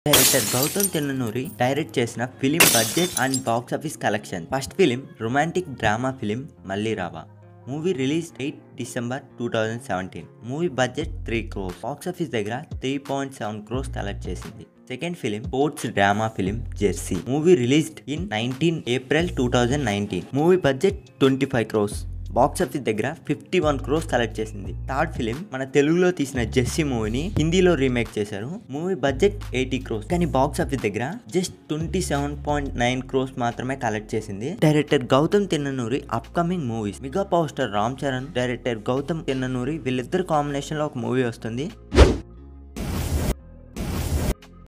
director Gowtam Tinnanuri direct చేసిన film budget and box office collection first film romantic drama film Malli Raava movie release eight December two thousand seventeen movie budget three crores box office దగ్గర three point seven crores collect చేసింది second film sports drama film Jersey movie released in nineteen April two thousand nineteen movie budget twenty five crores box office దగ్గర fifty one crores collect చేసింది third film మన తెలుగులో తీసిన Jessie మూవీని హిందీలో remake చేశారు movie budget eighty crores కానీ బాక్స్ ఆఫీస్ దగ్గర just twenty seven point nine crores మాత్రమే కలెక్ట్ చేసింది director Gowtam Tinnanuri upcoming movies mega power star Ram Charan director Gowtam Tinnanuri వీళ్ళిద్దరు కాంబినేషన్ లో ఒక మూవీ వస్తుంది